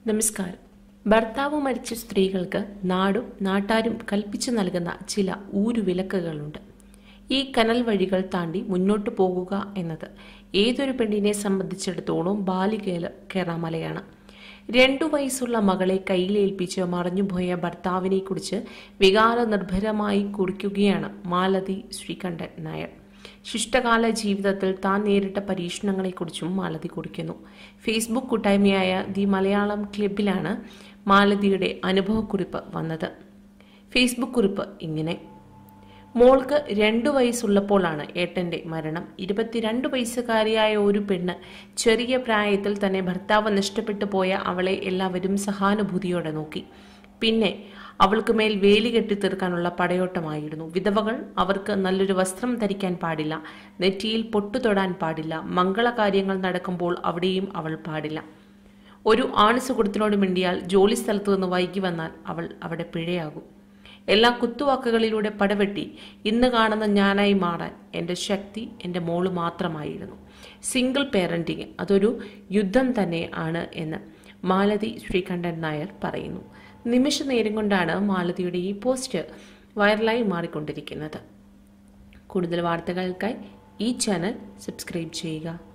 നമസ്കാരം ഭർത്താവ് മരിച്ച സ്ത്രീകൾക്ക് നാടും നാട്ടാരും കൽപ്പിച്ചു നൽകുന്ന ചില ഊരുവിലക്കുകളുണ്ട് ഈ കനൽ വഴികൾ താണ്ടി മുന്നോട്ട് പോകുക എന്നത് ഏതൊരു പെണ്ണിനെ സംബന്ധിച്ചിടത്തോളം ബാലികേല കേറാമലയാണ് രണ്ടു വയസ്സുള്ള മകളെ കയ്യിലേൽപ്പിച്ച് മറഞ്ഞുപോയ ഭർത്താവിനെ കുറിച്ച് വികാര നിർഭരമായി കുറിക്കുകയാണ് മാലതി ശ്രീകണ്ഠൻ നായർ ശിഷ്ടകാല ജീവിതത്തിൽ താൻ നേരിട്ട പരീക്ഷണങ്ങളെക്കുറിച്ചും മാലതി കുറിക്കുന്നു ഫേസ്ബുക്ക് കൂട്ടായ്മയായ ദി മലയാളം ക്ലബിലാണ് മാലതിയുടെ അനുഭവക്കുറിപ്പ് വന്നത് ഫേസ്ബുക്ക് കുറിപ്പ് ഇങ്ങനെ മോൾക്ക് രണ്ടു വയസ്സുള്ളപ്പോഴാണ് ഏട്ടന്റെ മരണം ഇരുപത്തിരണ്ട് വയസ്സുകാരിയായ ഒരു പെണ്ണ് ചെറിയ പ്രായത്തിൽ തന്നെ ഭർത്താവ് നഷ്ടപ്പെട്ടു പോയ അവളെ എല്ലാവരും സഹാനുഭൂതിയോടെ നോക്കി പിന്നെ അവൾക്ക് മേൽ വേലി കെട്ടി തീർക്കാനുള്ള പടയോട്ടമായിരുന്നു വിധവകൾ അവർക്ക് നല്ലൊരു വസ്ത്രം ധരിക്കാൻ പാടില്ല നെറ്റിയിൽ പൊട്ടു തൊടാൻ പാടില്ല മംഗളകാര്യങ്ങൾ നടക്കുമ്പോൾ അവിടെയും അവൾ പാടില്ല ഒരു ആണ് സുഹൃത്തിനോട് മിണ്ടിയാൽ ജോലി സ്ഥലത്തു നിന്ന് വൈകി വന്നാൽ അവൾ അവിടെ പിഴയാകും എല്ലാ കുത്തുവാക്കുകളിലൂടെ പടവെട്ടി ഇന്ന് കാണുന്ന ഞാനായി മാറാൻ എൻ്റെ ശക്തി എൻ്റെ മോള് മാത്രമായിരുന്നു സിംഗിൾ പേരൻറ്റിങ് അതൊരു യുദ്ധം തന്നെ ആണ് എന്ന് മാലതി ശ്രീകണ്ഠൻ നായർ പറയുന്നു നിമിഷ നേരം കൊണ്ടാണ് മാലതിയുടെ ഈ പോസ്റ്റ് വൈറലായി മാറിക്കൊണ്ടിരിക്കുന്നത് കൂടുതൽ വാർത്തകൾക്കായി ഈ ചാനൽ സബ്സ്ക്രൈബ് ചെയ്യുക